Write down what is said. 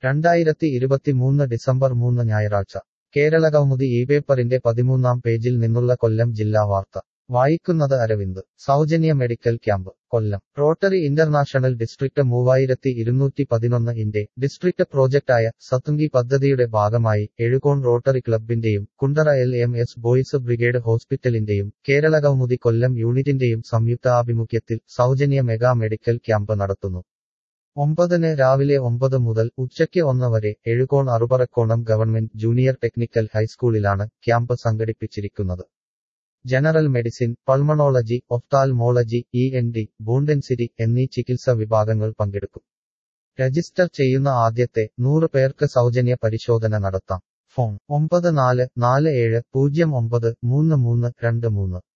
രണ്ടായിരത്തി ഇരുപത്തിമൂന്ന് ഡിസംബർ മൂന്ന് ഞായറാഴ്ച കേരളകൗമുദി ഈ പേപ്പറിന്റെ പതിമൂന്നാം പേജിൽ നിന്നുള്ള കൊല്ലം ജില്ലാ വാർത്ത വായിക്കുന്നത് അരവിന്ദ് സൗജന്യ medical camp Kollam Rotary International district മൂവായിരത്തി ഇരുന്നൂറ്റി പതിനൊന്ന് ഇന്റെ ഡിസ്ട്രിക്ട് പ്രോജക്റ്റായ സത്തുങ്കി പദ്ധതിയുടെ ഭാഗമായി എഴുകോൺ റോട്ടറി ക്ലബിന്റെയും Kundara L M S boys brigade ഹോസ്പിറ്റലിന്റെയും കേരളകൗമുദി കൊല്ലം യൂണിറ്റിന്റെയും സംയുക്താഭിമുഖ്യത്തിൽ സൗജന്യ മെഗാ മെഡിക്കൽ ക്യാമ്പ് നടത്തുന്നു ഒമ്പതിന് രാവിലെ ഒമ്പത് മുതൽ ഉച്ചയ്ക്ക് ഒന്ന് വരെ Ezhukone Aruparakkonam government junior technical ഹൈസ്കൂളിലാണ് ക്യാമ്പ് സംഘടിപ്പിച്ചിരിക്കുന്നത് general medicine pulmonology ophthalmology E N T ബൂണ്ടൻസിറ്റി എന്നീ ചികിത്സ വിഭാഗങ്ങൾ പങ്കെടുക്കും രജിസ്റ്റർ ചെയ്യുന്ന ആദ്യത്തെ നൂറ് പേർക്ക് സൗജന്യ പരിശോധന നടത്താം ഫോൺ ഒമ്പത് നാല് നാല് ഏഴ് പൂജ്യം ഒമ്പത് മൂന്ന് മൂന്ന് രണ്ട് മൂന്ന്